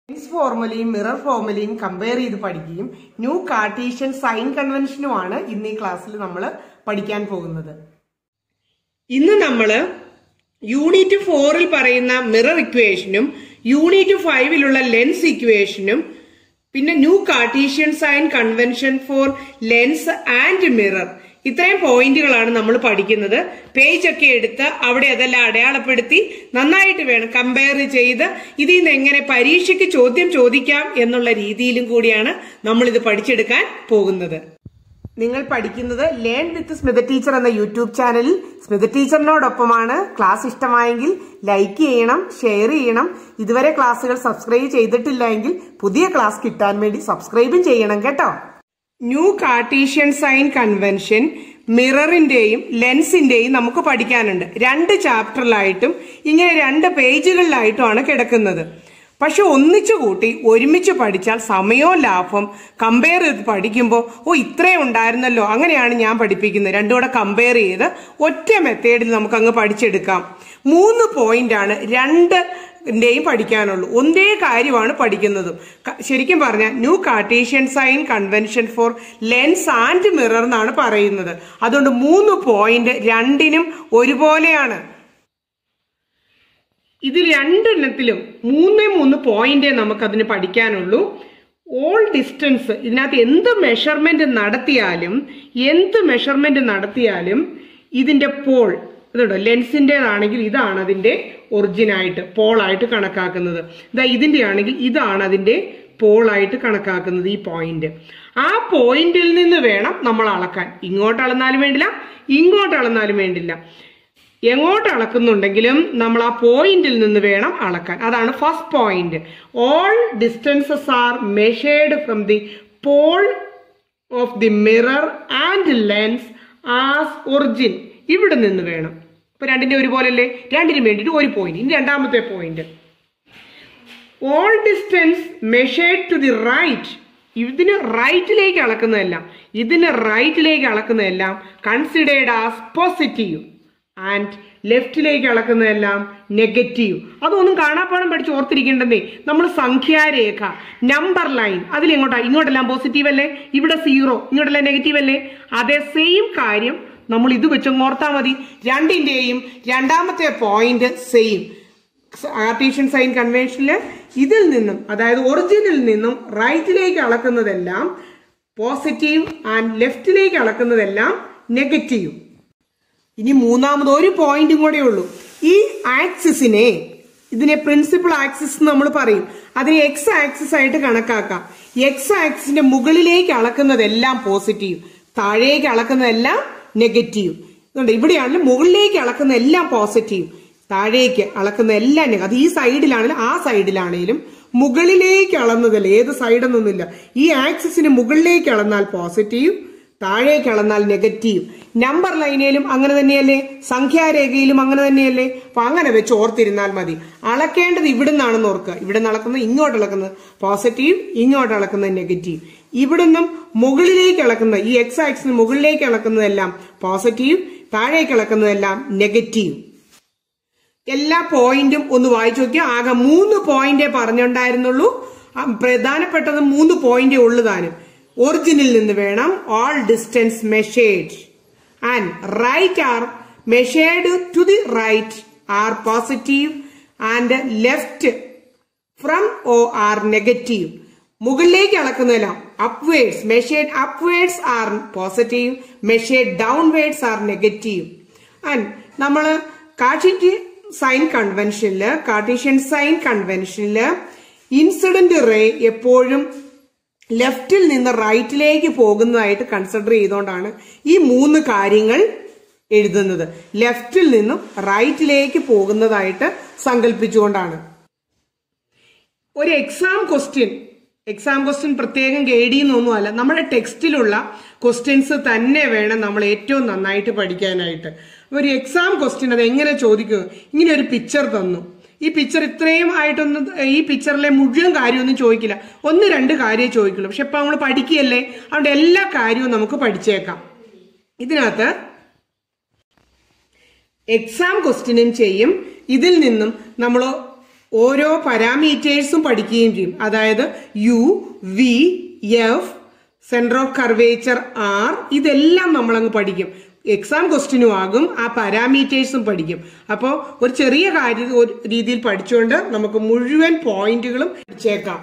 lens ഫോർമുലയും mirror ഫോർമുലയും compare ചെയ്ത് പഠിക്കുകയും ന്യൂ കാർട്ടീഷ്യൻ സൈൻ കൺവെൻഷനുമാണ് ഇന്ന് ഈ ക്ലാസ്സിൽ നമ്മൾ പഠിക്കാൻ പോകുന്നത് ഇന്ന് നമ്മൾ യൂണിറ്റ് ഫോറിൽ പറയുന്ന മിറർ ഇക്വേഷനും യൂണിറ്റ് ഫൈവിലുള്ള ലെൻസ് ഇക്വേഷനും പിന്നെ new Cartesian sign convention for lens and mirror ഇത്രയും പോയിന്റുകളാണ് നമ്മൾ പഠിക്കുന്നത് പേജ് ഒക്കെ എടുത്ത് അവിടെ അതെല്ലാം അടയാളപ്പെടുത്തി നന്നായിട്ട് വേണം കമ്പയർ ചെയ്ത് ഇതിൽ നിന്ന് എങ്ങനെ പരീക്ഷയ്ക്ക് ചോദ്യം ചോദിക്കാം എന്നുള്ള രീതിയിലും കൂടിയാണ് നമ്മൾ ഇത് പഠിച്ചെടുക്കാൻ പോകുന്നത് നിങ്ങൾ പഠിക്കുന്നത് ലേൺ വിത്ത് സ്മിത ടീച്ചർ എന്ന യൂട്യൂബ് ചാനലിൽ സ്മിത ടീച്ചറിനോടൊപ്പമാണ് ക്ലാസ് ഇഷ്ടമായെങ്കിൽ ലൈക്ക് ചെയ്യണം ഷെയർ ചെയ്യണം ഇതുവരെ ക്ലാസ്സുകൾ സബ്സ്ക്രൈബ് ചെയ്തിട്ടില്ല എങ്കിൽ പുതിയ ക്ലാസ് കിട്ടാൻ വേണ്ടി സബ്സ്ക്രൈബും ചെയ്യണം കേട്ടോ ന്യൂ കാർട്ടീഷ്യൻ സൈൻ കൺവെൻഷൻ മിററിന്റെയും ലെൻസിന്റെയും നമുക്ക് പഠിക്കാനുണ്ട് രണ്ട് ചാപ്റ്ററിലായിട്ടും ഇങ്ങനെ രണ്ട് പേജുകളിലായിട്ടുമാണ് കിടക്കുന്നത് പക്ഷെ ഒന്നിച്ചു കൂട്ടി ഒരുമിച്ച് പഠിച്ചാൽ സമയവും ലാഭം കമ്പയർ ചെയ്ത് പഠിക്കുമ്പോൾ ഓ ഇത്രയും ഉണ്ടായിരുന്നല്ലോ അങ്ങനെയാണ് ഞാൻ പഠിപ്പിക്കുന്നത് രണ്ടും കൂടെ കമ്പയർ ചെയ്ത് ഒറ്റ മെത്തേഡിൽ നമുക്ക് അങ്ങ് പഠിച്ചെടുക്കാം മൂന്ന് പോയിന്റ് ആണ് രണ്ട് ന്റെയും പഠിക്കാനുള്ളൂ ഒന്നേ കാര്യമാണ് പഠിക്കുന്നതും ക- ശരിക്കും പറഞ്ഞാൽ new Cartesian sign convention for lens and mirror എന്നാണ് പറയുന്നത് അതുകൊണ്ട് മൂന്ന് പോയിന്റ് രണ്ടിനും ഒരുപോലെയാണ് ഇത് രണ്ടെണ്ണത്തിലും മൂന്നേ മൂന്ന് പോയിന്റേ നമുക്കതിന് പഠിക്കാനുള്ളൂ ഓൾ ഡിസ്റ്റൻസ് ഇതിനകത്ത് എന്ത് മെഷർമെന്റ് നടത്തിയാലും എന്ത് മെഷർമെന്റ് നടത്തിയാലും ഇതിന്റെ പോൾ ഇതുണ്ടോ ലെൻസിൻ്റെതാണെങ്കിൽ ഇതാണ് അതിന്റെ ഒറിജിനായിട്ട് പോളായിട്ട് കണക്കാക്കുന്നത് ഇതാ ഇതിന്റെ ആണെങ്കിൽ ഇതാണ് അതിന്റെ പോളായിട്ട് കണക്കാക്കുന്നത് ഈ പോയിന്റ് ആ പോയിന്റിൽ നിന്ന് വേണം നമ്മൾ അളക്കാൻ ഇങ്ങോട്ട് അളന്നാലും വേണ്ടില്ല ഇങ്ങോട്ട് അളന്നാലും വേണ്ടില്ല എങ്ങോട്ട് അളക്കുന്നുണ്ടെങ്കിലും നമ്മൾ ആ പോയിന്റിൽ നിന്ന് വേണം അളക്കാൻ അതാണ് first point all distances are measured from the pole of the mirror and lens as origin ഇവിടെ നിന്ന് വേണം ഇപ്പൊ രണ്ടിന്റെ ഒരുപോലല്ലേ രണ്ടിനും വേണ്ടിയിട്ട് ഒരു പോയിന്റ് ഇനി രണ്ടാമത്തെ point all distance measured to the right ഇതിന് റൈറ്റിലേക്ക് അളക്കുന്നതെല്ലാം ഇതിന് റൈറ്റിലേക്ക് അളക്കുന്നതെല്ലാം കൺസിഡേർഡ് ആസ് പോസിറ്റീവ് ആൻഡ് ലെഫ്റ്റിലേക്ക് അളക്കുന്നതെല്ലാം നെഗറ്റീവ് അതൊന്നും കാണാപ്പാടം പഠിച്ച് ഓർത്തിരിക്കേണ്ടെന്നേ നമ്മൾ സംഖ്യാരേഖ നമ്പർ ലൈൻ അതിലെങ്ങോട്ടാ ഇങ്ങോട്ടെല്ലാം പോസിറ്റീവ് അല്ലേ ഇവിടെ സീറോ ഇങ്ങോട്ടെല്ലാം നെഗറ്റീവ് അല്ലേ അതേ സെയിം കാര്യം നമ്മൾ ഇത് വെച്ചങ്ങ് ഓർത്താൽ മതി രണ്ടിന്റെയും രണ്ടാമത്തെ പോയിന്റ് സെയിം ആർട്ടീഷ്യൻ സൈൻ കൺവെൻഷനിൽ ഇതിൽ നിന്നും അതായത് ഒറിജിനിൽ നിന്നും റൈറ്റിലേക്ക് അളക്കുന്നതെല്ലാം പോസിറ്റീവ് ആൻഡ് ലെഫ്റ്റിലേക്ക് അളക്കുന്നതെല്ലാം നെഗറ്റീവ് ഇനി മൂന്നാമത് ഒരു പോയിന്റും കൂടെ ഉള്ളൂ ഈ ആക്സിസിനെ ഇതിനെ പ്രിൻസിപ്പൽ ആക്സിസ് നമ്മൾ പറയും അതിനെ എക്സ് ആക്സിസ് ആയിട്ട് കണക്കാക്കാം എക്സ് ആക്സിന്റെ മുകളിലേക്ക് അളക്കുന്നതെല്ലാം പോസിറ്റീവ് താഴേക്ക് അളക്കുന്നതെല്ലാം നെഗറ്റീവ് ഇതുണ്ട് ഇവിടെയാണെങ്കിലും മുകളിലേക്ക് അളക്കുന്ന എല്ലാം പോസിറ്റീവ് താഴേക്ക് അളക്കുന്ന എല്ലാം നെ- അത് ഈ സൈഡിലാണെങ്കിലും ആ സൈഡിലാണെങ്കിലും മുകളിലേക്ക് അളന്നതല്ല ഏത് സൈഡെന്നൊന്നുമില്ല ഈ ആക്സിസിന് മുകളിലേക്ക് അളന്നാൽ പോസിറ്റീവ് താഴേക്ക് അളന്നാൽ നെഗറ്റീവ് നമ്പർ ലൈനയിലും അങ്ങനെ തന്നെയല്ലേ സംഖ്യാരേഖയിലും അങ്ങനെ തന്നെയല്ലേ അപ്പൊ അങ്ങനെ വെച്ച് ഓർത്തിരുന്നാൽ മതി അളക്കേണ്ടത് ഇവിടുന്നാണെന്ന് ഓർക്കുക ഇവിടെ നിന്ന് അളക്കുന്നത് ഇങ്ങോട്ട് അളക്കുന്നത് പോസിറ്റീവ് ഇങ്ങോട്ട് അളക്കുന്നത് നെഗറ്റീവ് ഇവിടുന്നും മുകളിലേക്ക് അളക്കുന്ന ഈ എക്സ് ആക്സിന് മുകളിലേക്ക് അളക്കുന്നതെല്ലാം പോസിറ്റീവ് താഴേക്ക് അളക്കുന്നതെല്ലാം നെഗറ്റീവ് എല്ലാ പോയിന്റും ഒന്ന് വായിച്ചു നോക്കിയാൽ ആകെ മൂന്ന് പോയിന്റേ പറഞ്ഞുണ്ടായിരുന്നുള്ളൂ ആ പ്രധാനപ്പെട്ടത് മൂന്ന് പോയിന്റേ ഉള്ളു താനും ഒറിജിനിൽ നിന്ന് വേണം all distance measured and right are measured to the right are positive and left from O are negative മുകളിലേക്ക് അളക്കുന്നതെല്ലാം upwards measured upwards are positive measured downwards are negative and നമ്മൾ കാർട്ടീഷ്യൻ സൈൻ കൺവെൻഷനില് കാർട്ടീഷ്യൻ സൈൻ കൺവെൻഷനില് incident ray എപ്പോഴും ലെഫ്റ്റിൽ നിന്ന് റൈറ്റിലേക്ക് പോകുന്നതായിട്ട് കൺസിഡർ ചെയ്തുകൊണ്ടാണ് ഈ മൂന്ന് കാര്യങ്ങൾ എഴുതുന്നത് ലെഫ്റ്റിൽ നിന്നും റൈറ്റിലേക്ക് പോകുന്നതായിട്ട് സങ്കല്പിച്ചുകൊണ്ടാണ് ഒരു എക്സാം ക്വസ്റ്റ്യൻ എക്സാം ക്വസ്റ്റ്യൻ പ്രത്യേകം ഗൈഡ് ചെയ്യുന്നൊന്നുമല്ല നമ്മുടെ ടെക്സ്റ്റിലുള്ള ക്വസ്റ്റ്യൻസ് തന്നെ വേണം നമ്മൾ ഏറ്റവും നന്നായിട്ട് പഠിക്കാനായിട്ട് ഒരു എക്സാം ക്വസ്റ്റ്യൻ അത് എങ്ങനെ ചോദിക്കും ഇങ്ങനെ ഒരു പിക്ചർ തന്നു ഈ പിക്ചർ ഇത്രയും ആയിട്ടൊന്നും ഈ പിക്ചറിലെ മുഴുവൻ കാര്യമൊന്നും ചോദിക്കില്ല ഒന്ന് രണ്ട് കാര്യമേ ചോദിക്കുള്ളൂ പക്ഷെ ഇപ്പൊ നമ്മൾ പഠിക്കുകയല്ലേ അതുകൊണ്ട് എല്ലാ കാര്യവും നമുക്ക് പഠിച്ചേക്കാം ഇതിനകത്ത് എക്സാം ക്വസ്റ്റ്യനും ചെയ്യും ഇതിൽ നിന്നും നമ്മൾ ഓരോ പാരാമീറ്റേഴ്സും പഠിക്കുകയും ചെയ്യും അതായത് U V F centre of curvature R ഇതെല്ലാം നമ്മളങ്ങ് പഠിക്കും എക്സാം ക്വസ്റ്റിനും ആകും ആ പാരാമീറ്റേഴ്സും പഠിക്കും അപ്പോൾ ഒരു ചെറിയ കാര്യം ഒരു രീതിയിൽ പഠിച്ചുകൊണ്ട് നമുക്ക് മുഴുവൻ പോയിന്റുകളും പഠിച്ചേക്കാം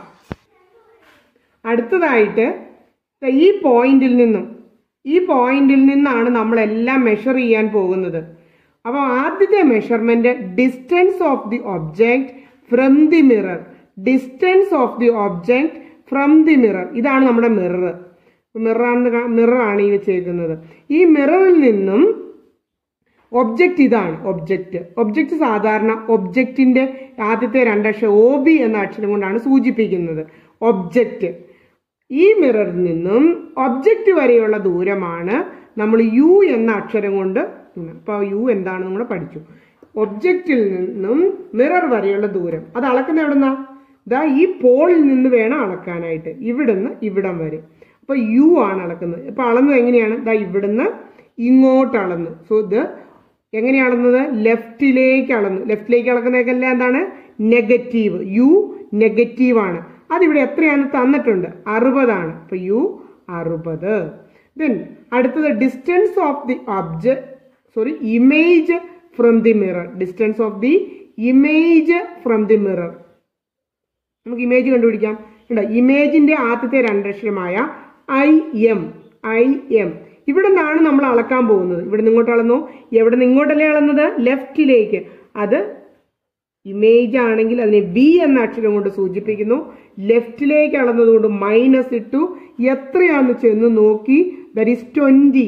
അടുത്തതായിട്ട് ദാ ഈ പോയിന്റിൽ നിന്നും ഈ പോയിന്റിൽ നിന്നാണ് നമ്മളെല്ലാം മെഷർ ചെയ്യാൻ പോകുന്നത് അപ്പോൾ ആദ്യത്തെ measurement distance of the object from the mirror distance of the object from the mirror ഇതാണ് നമ്മുടെ മിറർ മിററാണ് മിററാണ് ഈ വെച്ചേക്കുന്നത് ഈ മിററിൽ നിന്നും ഒബ്ജക്റ്റ് ഇതാണ് ഒബ്ജക്റ്റ് ഒബ്ജക്റ്റ് സാധാരണ ഒബ്ജക്റ്റിന്റെ ആദ്യത്തെ രണ്ടക്ഷരം ഒ ബി എന്ന അക്ഷരം കൊണ്ടാണ് സൂചിപ്പിക്കുന്നത് ഒബ്ജക്റ്റ് ഈ മിററിൽ നിന്നും ഒബ്ജക്റ്റ് വരെയുള്ള ദൂരമാണ് നമ്മൾ യു എന്ന അക്ഷരം കൊണ്ട് അപ്പൊ യു എന്താണ് നമ്മൾ പഠിച്ചു ഒബ്ജക്റ്റിൽ നിന്നും മിറർ വരെയുള്ള ദൂരം അത് അളക്കുന്ന എവിടുന്നാ ഇതാ ഈ പോളിൽ നിന്ന് വേണം അളക്കാനായിട്ട് ഇവിടുന്ന് ഇവിടം വരെ അപ്പൊ യു ആണ് അളക്കുന്നത് ഇപ്പൊ അളന്നത് എങ്ങനെയാണ് ഇതാ ഇവിടുന്ന് ഇങ്ങോട്ട് അളന്നു സോ ഇത് എങ്ങനെയാണ് അളന്നത് ലെഫ്റ്റിലേക്ക് അളന്നു ലെഫ്റ്റിലേക്ക് അളക്കുന്നതൊക്കെല്ലാം എന്താണ് നെഗറ്റീവ് യു നെഗറ്റീവ് ആണ് അതിവിടെ എത്രയാണ് തന്നിട്ടുണ്ട് അറുപതാണ് അപ്പൊ യു അറുപത് ദെൻ അടുത്തത് distance of the object sorry image from the mirror distance of the image from the mirror നമുക്ക് ഇമേജ് കണ്ടുപിടിക്കാം ഉണ്ടോ ഇമേജിന്റെ ആദ്യത്തെ രണ്ടക്ഷരമായ ഐ എം ഐ എം ഇവിടെ നിന്നാണ് നമ്മൾ അളക്കാൻ പോകുന്നത് ഇവിടെ നിന്ന് ഇങ്ങോട്ട് അളന്നു എവിടെ നിന്ന് ഇങ്ങോട്ടല്ലേ അളന്നത് ലെഫ്റ്റിലേക്ക് അത് ഇമേജ് ആണെങ്കിൽ അതിനെ ബി എന്ന അക്ഷരം കൊണ്ട് സൂചിപ്പിക്കുന്നു ലെഫ്റ്റിലേക്ക് അളന്നത് കൊണ്ട് മൈനസ് ഇട്ടു എത്രയാന്ന് ചെന്ന് നോക്കി ദറ്റ് ഈസ് ട്വന്റി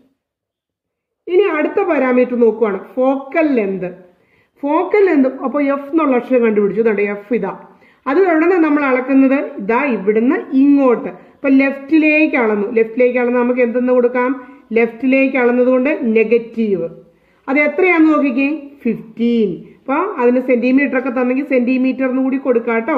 ഇനി അടുത്ത പാരാമീറ്റർ നോക്കുവാണ് ഫോക്കൽ ലെന്ത് ഫോക്കൽ ലെന്ത് അപ്പോൾ എഫ് എന്നുള്ള അക്ഷരം കണ്ടുപിടിച്ചു ഇതുണ്ട് എഫ് ഇതാ അത് എവിടെ നമ്മൾ അളക്കുന്നത് ഇതാ ഇവിടുന്ന് ഇങ്ങോട്ട് ഇപ്പൊ ലെഫ്റ്റിലേക്ക് അളന്നു ലെഫ്റ്റിലേക്ക് അളന്ന് നമുക്ക് എന്തെന്ന് കൊടുക്കാം ലെഫ്റ്റിലേക്ക് അളന്നത് കൊണ്ട് നെഗറ്റീവ് അത് എത്രയാന്ന് നോക്കിക്കേ ഫിഫ്റ്റീൻ അപ്പൊ അതിന് സെന്റിമീറ്റർ ഒക്കെ തന്നെങ്കിൽ സെന്റിമീറ്ററിന് കൂടി കൊടുക്കാം കേട്ടോ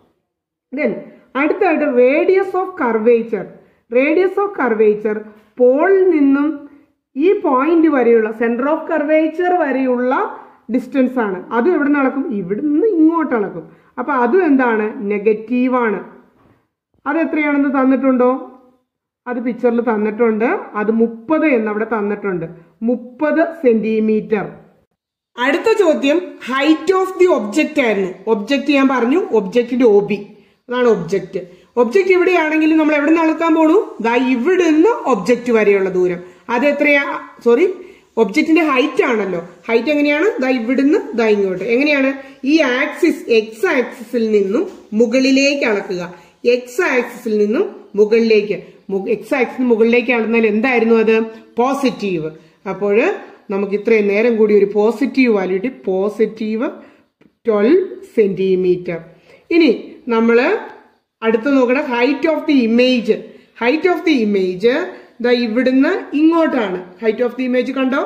ദെൻ അടുത്തായിട്ട് radius of curvature radius of curvature പോളിൽ നിന്നും ഈ പോയിന്റ് വരെയുള്ള സെന്റർ ഓഫ് കർവേച്ചർ വരെയുള്ള ഡിസ്റ്റൻസ് ആണ് അതും എവിടെ നിന്ന് അളക്കും ഇവിടെ നിന്ന് ഇങ്ങോട്ട് അളക്കും അപ്പൊ അതും എന്താണ് നെഗറ്റീവാണ് അത് എത്രയാണെന്ന് തന്നിട്ടുണ്ടോ അത് പിക്ചറിൽ തന്നിട്ടുണ്ട് അത് മുപ്പത് എന്നവിടെ തന്നിട്ടുണ്ട് മുപ്പത് സെന്റിമീറ്റർ അടുത്ത ചോദ്യം ഹൈറ്റ് ഓഫ് ദി ഒബ്ജക്റ്റ് ആയിരുന്നു ഒബ്ജക്റ്റ് ഞാൻ പറഞ്ഞു ഒബ്ജക്റ്റിന്റെ ഒബി അതാണ് ഒബ്ജക്റ്റ് ഒബ്ജക്റ്റ് ഇവിടെയാണെങ്കിൽ നമ്മൾ എവിടെ നിന്ന് അളക്കാൻ പോണു ദാ ഇവിടെ നിന്ന് ഒബ്ജക്റ്റ് വരെയുള്ള ദൂരം അത് എത്രയാ സോറി ഒബ്ജക്റ്റിന്റെ ഹൈറ്റ് ആണല്ലോ ഹൈറ്റ് എങ്ങനെയാണ് ദാ ഇവിടുന്ന് ദാ ഇങ്ങോട്ട് എങ്ങനെയാണ് ഈ ആക്സിസ് എക്സ് ആക്സിസിൽ നിന്നും മുകളിലേക്ക് അളക്കുക എക്സ് ആക്സിസിൽ നിന്നും മുകളിലേക്ക് എക്സ് ആക്സിന് മുകളിലേക്ക് അളന്നാൽ എന്തായിരുന്നു അത് പോസിറ്റീവ് അപ്പോൾ നമുക്ക് ഇത്രയും നേരം കൂടി ഒരു പോസിറ്റീവ് വാല്യൂ കിട്ടി പോസിറ്റീവ് ട്വൽവ് സെന്റിമീറ്റർ ഇനി നമ്മൾ അടുത്ത് നോക്കണ height of the image height of the image ദാ ഇവിടുന്ന് ഇങ്ങോട്ടാണ് ഹൈറ്റ് ഓഫ് ദി ഇമേജ് കണ്ടോ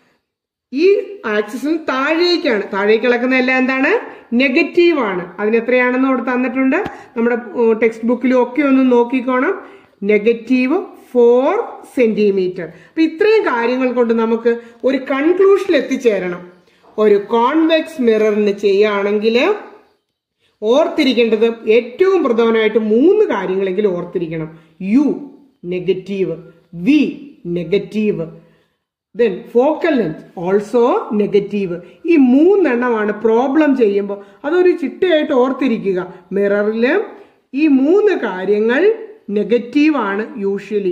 ഈ ആക്സിസിന് താഴേക്കാണ് താഴേക്ക് കിടക്കുന്ന എല്ലാം എന്താണ് നെഗറ്റീവ് ആണ് അതിന് എത്രയാണെന്ന് അവിടെ തന്നിട്ടുണ്ട് നമ്മുടെ ടെക്സ്റ്റ് ബുക്കിലും ഒക്കെ ഒന്ന് നോക്കിക്കോണം നെഗറ്റീവ് ഫോർ സെന്റിമീറ്റർ അപ്പൊ ഇത്രയും കാര്യങ്ങൾ കൊണ്ട് നമുക്ക് ഒരു കൺക്ലൂഷനിൽ എത്തിച്ചേരണം ഒരു കോൺവെക്സ് മിററിന് ചെയ്യുകയാണെങ്കിൽ ഓർത്തിരിക്കേണ്ടത് ഏറ്റവും പ്രധാനമായിട്ട് മൂന്ന് കാര്യങ്ങളെങ്കിലും ഓർത്തിരിക്കണം U negative V negative then focal length also negative ഈ മൂന്നെണ്ണമാണ് പ്രോബ്ലം ചെയ്യുമ്പോൾ അതൊരു ചിട്ടയായിട്ട് ഓർത്തിരിക്കുക മിററിൽ ഈ മൂന്ന് കാര്യങ്ങൾ നെഗറ്റീവ് ആണ് യൂഷ്വലി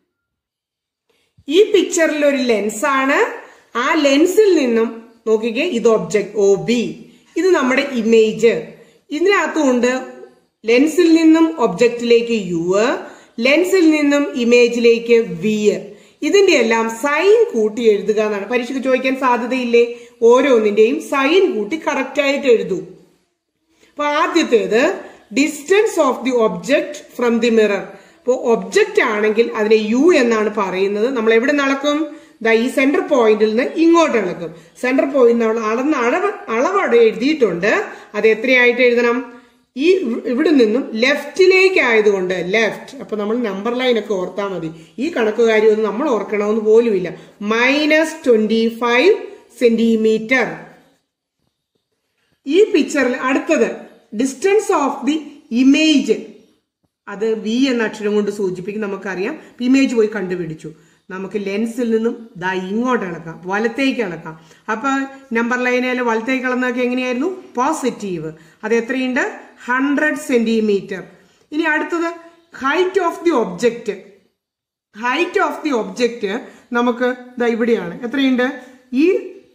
ഈ പിക്ചറിൽ ഒരു ലെൻസ് ആണ് ആ ലെൻസിൽ നിന്നും നോക്കിക്കേ ഇത് ഒബ്ജക്ട് ഒ ബി ഇത് നമ്മുടെ ഇമേജ് ഇതിനകത്തുണ്ട് ലെൻസിൽ നിന്നും ഒബ്ജക്റ്റിലേക്ക് യു ലെൻസിൽ നിന്നും ഇമേജിലേക്ക് വി ഇതിന്റെ എല്ലാം സൈൻ കൂട്ടി എഴുതുക എന്നാണ് പരീക്ഷയ്ക്ക് ചോദിക്കാൻ സാധ്യതയില്ലേ ഓരോന്നിന്റെയും സൈൻ കൂട്ടി കറക്റ്റ് ആയിട്ട് എഴുതൂ അപ്പൊ ആദ്യത്തേത് distance of the object from the mirror അപ്പോൾ ഒബ്ജക്റ്റ് ആണെങ്കിൽ അതിനെ യു എന്നാണ് പറയുന്നത് നമ്മൾ എവിടെ നടക്കും ദാ ഈ സെന്റർ പോയിന്റിൽ നിന്ന് ഇങ്ങോട്ട് അളക്കും സെന്റർ പോയിന്റ് നമ്മൾ അളന്ന അളവ് അളവ് അവിടെ എഴുതിയിട്ടുണ്ട് അത് എത്രയായിട്ട് എഴുതണം ഈ ഇവിടെ നിന്നും ലെഫ്റ്റിലേക്ക് ആയതുകൊണ്ട് ലെഫ്റ്റ് അപ്പൊ നമ്മൾ നമ്പർ ലൈൻ ഒക്കെ ഓർത്താൽ മതി ഈ കണക്ക് കാര്യമൊന്നും നമ്മൾ ഓർക്കണമെന്ന് പോലുമില്ല മൈനസ് ട്വന്റി ഫൈവ് സെന്റിമീറ്റർ ഈ പിക്ചറിൽ അടുത്തത് ഡിസ്റ്റൻസ് ഓഫ് ദി ഇമേജ് അത് വി എന്ന അക്ഷരം കൊണ്ട് സൂചിപ്പിക്കും നമുക്കറിയാം ഇമേജ് പോയി കണ്ടുപിടിച്ചു നമുക്ക് ലെൻസിൽ നിന്നും ദാ ഇങ്ങോട്ട് ഇളക്കാം വലത്തേക്ക് ഇളക്കാം അപ്പൊ നമ്പർ ലൈനിൽ വലത്തേക്ക് ഇളന്നൊക്കെ എങ്ങനെയായിരുന്നു പോസിറ്റീവ് അത് എത്രയുണ്ട് ഹൺഡ്രഡ് സെന്റിമീറ്റർ ഇനി അടുത്തത് height of the object height of the object നമുക്ക് ദാ ഇവിടെയാണ് എത്രയുണ്ട് ഈ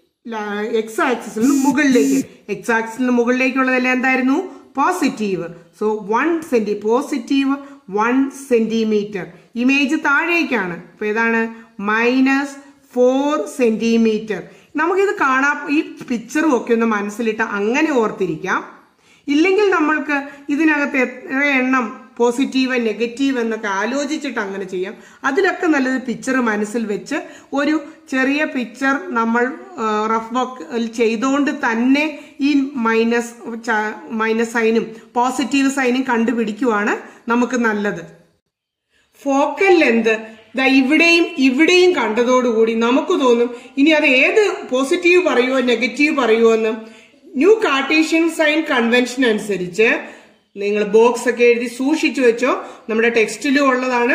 എക്സ് ആക്സിസിൽ നിന്ന് മുകളിലേക്ക് എക്സ് ആക്സിസിൽ നിന്ന് മുകളിലേക്കുള്ളതെല്ലാം എന്തായിരുന്നു positive so one centi positive one centimetre image താഴേക്കാണ് അപ്പൊ ഏതാണ് മൈനസ് ഫോർ സെന്റിമീറ്റർ നമുക്കിത് കാണാം ഈ പിക്ചറും ഒക്കെ ഒന്ന് മനസ്സിലിട്ട് അങ്ങനെ ഓർത്തിരിക്കാം ഇല്ലെങ്കിൽ നമ്മൾക്ക് ഇതിനകത്ത് എത്ര എണ്ണം പോസിറ്റീവ് നെഗറ്റീവ് എന്നൊക്കെ ആലോചിച്ചിട്ട് അങ്ങനെ ചെയ്യാം അതിലൊക്കെ നല്ലത് പിക്ചർ മനസ്സിൽ വെച്ച് ഒരു ചെറിയ പിക്ചർ നമ്മൾ റഫ് വർക്ക് ചെയ്തുകൊണ്ട് തന്നെ ഈ മൈനസ് മൈനസ് സൈനും പോസിറ്റീവ് സൈനും കണ്ടുപിടിക്കുവാണ് നമുക്ക് നല്ലത് ഫോക്കൽ ലെന്ത് ദാ ഇവിടെയും ഇവിടെയും കണ്ടതോടുകൂടി നമുക്ക് തോന്നും ഇനി അത് ഏത് പോസിറ്റീവ് പറയുമോ നെഗറ്റീവ് പറയുമോ എന്ന് ന്യൂ കാർട്ടീഷ്യൻ സൈൻ കൺവെൻഷൻ അനുസരിച്ച് നിങ്ങൾ ബോക്സ് ഒക്കെ എഴുതി സൂക്ഷിച്ചു വെച്ചോ നമ്മുടെ ടെക്സ്റ്റിലും ഉള്ളതാണ്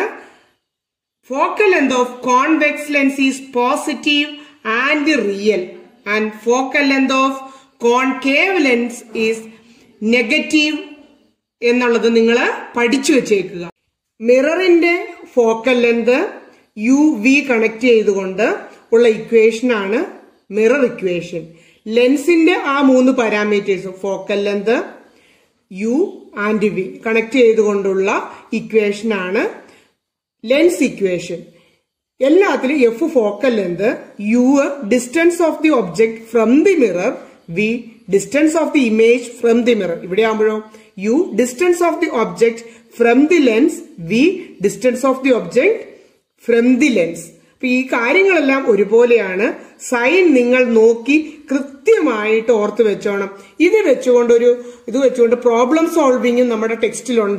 focal length of convex lens is positive and real and focal length of concave lens is negative എന്നുള്ളത് നിങ്ങൾ പഠിച്ചു വെച്ചേക്കുക മിററിന്റെ focal length U V connect ചെയ്തുകൊണ്ട് ഉള്ള ഇക്വേഷൻ ആണ് മിറർ ഇക്വേഷൻ ലെൻസിന്റെ ആ മൂന്ന് പാരാമീറ്റേഴ്സ് focal length U and V connect ചെയ്തുകൊണ്ടുള്ള ഇക്വേഷൻ ആണ് ലെൻസ് ഇക്വേഷൻ എല്ലാത്തിലും F focal length U distance of the object from the mirror V distance of the image from the mirror ഇവിടെ ആകുമ്പോഴോ U distance of the object from the lens V distance of the object from the lens അപ്പൊ ഈ കാര്യങ്ങളെല്ലാം ഒരുപോലെയാണ് sign നിങ്ങൾ നോക്കി കൃത്യമായിട്ട് ഓർത്ത് വെച്ചോണം ഇത് വെച്ചുകൊണ്ട് ഒരു ഇത് വെച്ചുകൊണ്ട് പ്രോബ്ലം സോൾവിങ്ങും നമ്മുടെ ടെക്സ്റ്റിലുണ്ട്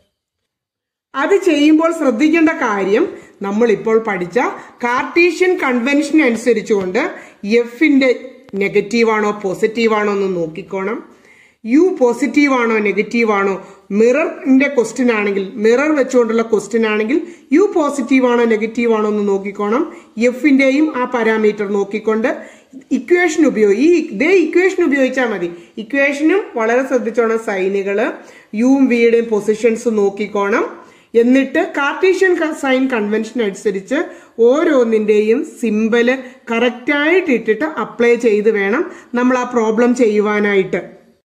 അത് ചെയ്യുമ്പോൾ ശ്രദ്ധിക്കേണ്ട കാര്യം നമ്മൾ ഇപ്പോൾ പഠിച്ച കാർട്ടീഷ്യൻ കൺവെൻഷൻ അനുസരിച്ചുകൊണ്ട് എഫിന്റെ നെഗറ്റീവ് ആണോ പോസിറ്റീവ് ആണോ എന്ന് നോക്കിക്കോണം യു പോസിറ്റീവ് ആണോ നെഗറ്റീവ് ആണോ മിററിന്റെ ക്വസ്റ്റ്യൻ ആണെങ്കിൽ മിറർ വെച്ചുകൊണ്ടുള്ള ക്വസ്റ്റ്യൻ ആണെങ്കിൽ യു പോസിറ്റീവ് ആണോ നെഗറ്റീവ് ആണോ എന്ന് നോക്കിക്കോണം എഫിന്റെയും ആ പാരാമീറ്റർ നോക്കിക്കൊണ്ട് ഇക്വേഷൻ ഉപയോഗി ഈ ഇതേ ഇക്വേഷൻ ഉപയോഗിച്ചാൽ മതി ഇക്വേഷനും വളരെ ശ്രദ്ധിച്ചോണം സൈനുകള് യുവും വിയുടെയും പൊസിഷൻസ് നോക്കിക്കോണം എന്നിട്ട് കാർട്ടീഷ്യൻ സൈൻ കൺവെൻഷൻ അനുസരിച്ച് ഓരോന്നിന്റെയും സിമ്പല് കറക്റ്റായിട്ട് ഇട്ടിട്ട് അപ്ലൈ ചെയ്ത് വേണം നമ്മൾ ആ പ്രോബ്ലം ചെയ്യുവാനായിട്ട്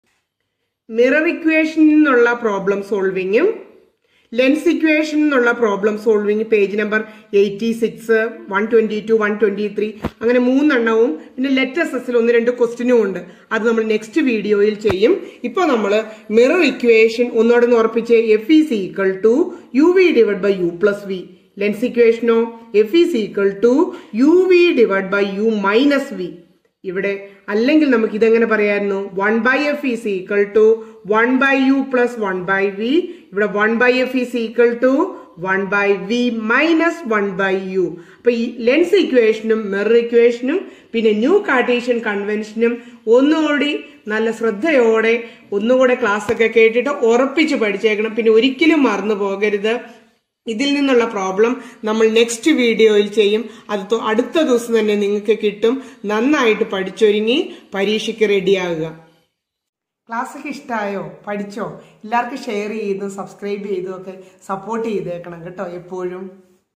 മിറർ ഇക്വേഷനിൽ നിന്നുള്ള പ്രോബ്ലം സോൾവിങ്ങും ലെൻസ് ഇക്വേഷൻ എന്നുള്ള problem solving page number eighty six one twenty two one twenty three അങ്ങനെ മൂന്നെണ്ണവും പിന്നെ ലെറ്റർ സെസ്സിൽ ഒന്ന് രണ്ട് ക്വസ്റ്റിനും ഉണ്ട് അത് നമ്മൾ നെക്സ്റ്റ് വീഡിയോയിൽ ചെയ്യും ഇപ്പോൾ നമ്മൾ മിറർ ഇക്വേഷൻ ഒന്നോടെ ഉറപ്പിച്ച് F E C equal to U V divide by U plus V lens ഇക്വേഷനോ F E C equal to U V divide by U minus V ഇവിടെ അല്ലെങ്കിൽ നമുക്ക് ഇതെങ്ങനെ പറയായിരുന്നു one by F is equal to one by U plus one by V ഇവിടെ one by F is equal to one by V minus one by U അപ്പൊ ഈ lens ഇക്വേഷനും mirror ഇക്വേഷനും പിന്നെ ന്യൂ കാർട്ടീഷ്യൻ കൺവെൻഷനും ഒന്നുകൂടി നല്ല ശ്രദ്ധയോടെ ഒന്നുകൂടെ ക്ലാസ് ഒക്കെ കേട്ടിട്ട് ഉറപ്പിച്ച് പഠിച്ചേക്കണം പിന്നെ ഒരിക്കലും മറന്നു പോകരുത് ഇതിൽ നിന്നുള്ള പ്രോബ്ലം നമ്മൾ നെക്സ്റ്റ് വീഡിയോയിൽ ചെയ്യും അത് തൊ- അടുത്ത ദിവസം തന്നെ നിങ്ങൾക്ക് കിട്ടും നന്നായിട്ട് പഠിച്ചൊരുങ്ങി പരീക്ഷയ്ക്ക് റെഡിയാകുക ക്ലാസ് ഒക്കെ ഇഷ്ടമായോ പഠിച്ചോ എല്ലാവർക്കും ഷെയർ ചെയ്തും സബ്സ്ക്രൈബ് ചെയ്തും ഒക്കെ സപ്പോർട്ട് ചെയ്തേക്കണം കേട്ടോ എപ്പോഴും